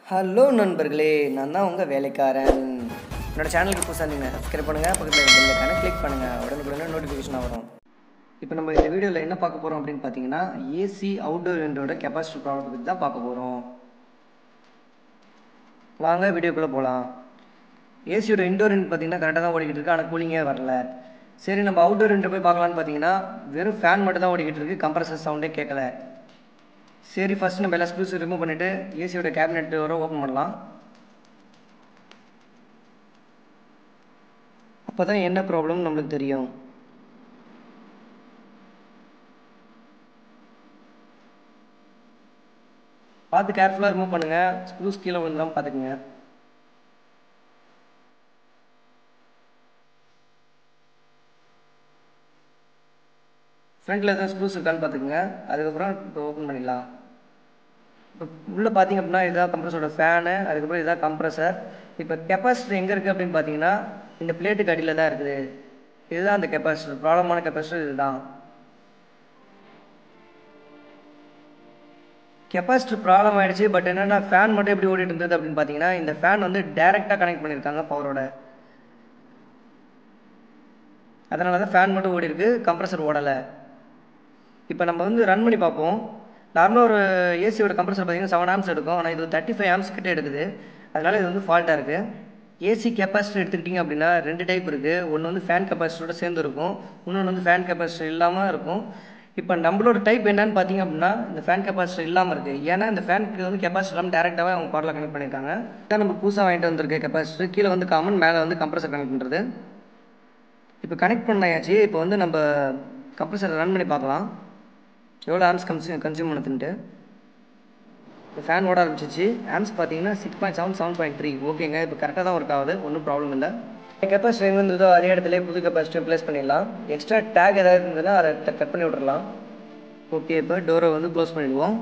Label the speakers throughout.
Speaker 1: hello நண்பர்களே நான் தான் உங்கள் வேலைக்காரன் என்னோட சேனலுக்கு புதுசாக இருந்தீங்க சப்ஸ்கிரைப் பண்ணுங்கள் பக்கத்தில் இருக்க பெல்லைக்கான கிளிக் பண்ணுங்கள் உடனுக்குடனே நோட்டிஃபிகேஷன் வரும் இப்போ நம்ம இந்த வீடியோவில் என்ன பார்க்க போகிறோம் அப்படின்னு பார்த்தீங்கன்னா ஏசி அவுட்டோர் யூனிட்டோட கெப்பாசிட்டி ப்ராப்ளம் பற்றி தான் பார்க்க போகிறோம் வாங்க வீடியோக்குள்ளே போகலாம் ஏசியோட இன்டோர் யூனிட் பார்த்தீங்கன்னா கரெக்டாக தான் ஓடிக்கிட்டு இருக்கு ஆனால் கூலிங்கே வரல சரி நம்ம அவுட்டோர் யூனிட் போய் பார்க்கலான்னு பார்த்தீங்கன்னா வெறும் ஃபேன் மட்டும் தான் ஓடிக்கிட்டு இருக்கு கம்ப்ரஸர் சவுண்டே கேட்கல சரி ஃபஸ்ட் நம்ம எல்லா ஸ்க்ரூஸ் ரிமூவ் பண்ணிவிட்டு ஏசியோட கேபினெட் வர ஓப்பன் பண்ணலாம் அப்போ தான் என்ன ப்ராப்ளம் நம்மளுக்கு தெரியும் பார்த்து கேர்ஃபுல்லாக ரிமூவ் பண்ணுங்கள் ஸ்க்ரூஸ் கீழே விழுந்தாமல் பார்த்துக்குங்க ஃப்ரண்ட்டில் எதாவது ஸ்க்ரூஸ் இருக்கான்னு பார்த்துக்குங்க அதுக்கப்புறம் இப்போ ஓப்பன் பண்ணிடலாம் இப்போ உள்ளே பார்த்தீங்க அப்படின்னா இதுதான் கம்ப்ரஸரோட ஃபேனு அதுக்கப்புறம் இதுதான் கம்ப்ரஸர் இப்போ கெப்பாசிட்டர் எங்கே இருக்குது அப்படின்னு பார்த்தீங்கன்னா இந்த பிளேட்டுக்கு அடியில் தான் இருக்குது இதுதான் அந்த கெப்பாசிட்டர் ப்ராப்ளமான கெப்பாசிட்டர் இதுதான் கெப்பாசிட்டர் ப்ராப்ளம் ஆகிடுச்சு பட் என்னென்னா ஃபேன் மட்டும் எப்படி ஓடிட்டு இருந்தது அப்படின்னு பார்த்தீங்கன்னா இந்த ஃபேன் வந்து டேரெக்டாக கனெக்ட் பண்ணியிருக்காங்க பவரோட அதனால தான் ஃபேன் மட்டும் ஓடி இருக்கு கம்ப்ரஸர் ஓடலை இப்போ நம்ம வந்து ரன் பண்ணி பார்ப்போம் நார்மலாக ஒரு ஏசியோட கம்ப்ரஸர் பார்த்தீங்கன்னா செவன் ஆம்ஸ் எடுக்கும் ஆனால் இது தேர்ட்டி ஃபைவ் ஆம்ஸ் கிட்டே எடுக்குது அதனால் இது வந்து ஃபால்ட்டாக இருக்குது ஏசி கெப்பாசிட்டர் எடுத்துக்கிட்டிங்க அப்படின்னா ரெண்டு டைப் இருக்குது ஒன்று வந்து ஃபேன் கெப்பாசிட்டரோட சேர்ந்து இருக்கும் இன்னொன்று வந்து ஃபேன் கெப்பாசிட்டர் இல்லாமல் இருக்கும் இப்போ நம்மளோட டைப் என்னன்னு பார்த்தீங்க அப்படின்னா இந்த ஃபேன் கெப்பாசிட்டர் இல்லாமல் இருக்குது ஏன்னா இந்த ஃபேனுக்கு வந்து கெப்பாசிட்டர் இல்லாமல் டேரெக்டாகவே அவங்க பவரில் கனெக்ட் பண்ணியிருக்காங்க இதான் நம்ம புதுசாக வாங்கிட்டு வந்திருக்க கெப்பாசிட்டர் கீழே வந்து காமன் மேலே வந்து கம்ப்ரஸர் கனெக்ட் பண்ணுறது இப்போ கனெக்ட் பண்ணாயாச்சு இப்போ வந்து நம்ம கம்ப்ரஸரை ரன் பண்ணி பார்க்கலாம் எவ்வளோ ஆம்ஸ் கன்சியூம் கன்சியூம் பண்ணுதுன்ட்டு இப்போ ஃபேன் ஓட ஆரம்பிச்சிச்சு ஆம்ஸ் பார்த்தீங்கன்னா six point seven seven point three ஓகேங்க இப்போ கரெக்டாக தான் ஒர்க் ஆகுது ஒன்றும் ப்ராப்ளம் இல்லை கெப்பாசிட்டி எங்கே இருந்ததோ அதே இடத்துல புது கெப்பாசிட்டி ப்ளேஸ் பண்ணிடலாம் எக்ஸ்ட்ரா டேக் ஏதாவது இருந்ததுன்னா அதை கட் பண்ணி விட்றலாம் ஓகே இப்போ டோரை வந்து க்ளோஸ் பண்ணிடுவோம்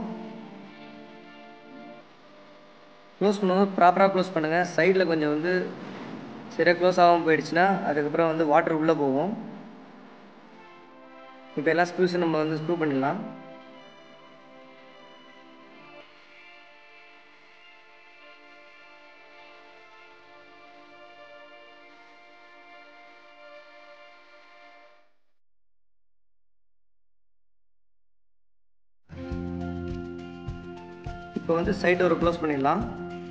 Speaker 1: க்ளோஸ் பண்ணும்போது ப்ராப்பராக க்ளோஸ் பண்ணுங்கள் சைடில் கொஞ்சம் வந்து சரியாக க்ளோஸ் ஆகாமல் போயிடுச்சுன்னா அதுக்கப்புறம் வந்து வாட்டர் உள்ளே போகும் இப்போ எல்லா ஸ்க்ரூஸும் நம்ம வந்து ஸ்க்ரூ பண்ணிடலாம் இப்போ வந்து சைடு ஒரு க்ளோஸ் பண்ணிடலாம்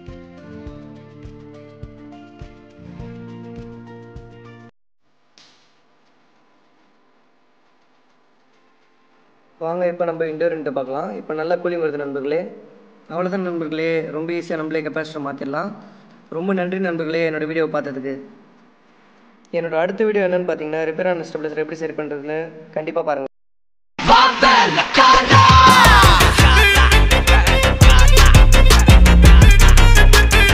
Speaker 1: வாங்க இப்போ நம்ம இன்டோர்ன்ட்டு பார்க்கலாம் இப்போ நல்லா கூலிங் வருது நண்பர்களே அவ்வளோதான் நண்பர்களே ரொம்ப ஈஸியாக நம்மளே கெப்பாசிட்டர் மாற்றிடலாம் ரொம்ப நன்றி நண்பர்களே என்னோடய வீடியோவை பார்த்ததுக்கு என்னோட அடுத்த வீடியோ என்னென்னு பார்த்தீங்கன்னா ரிப்பேர் ஆன ஸ்டெபிலைசர் எப்படி சரி பண்ணுறதுன்னு கண்டிப்பாக பாருங்கள்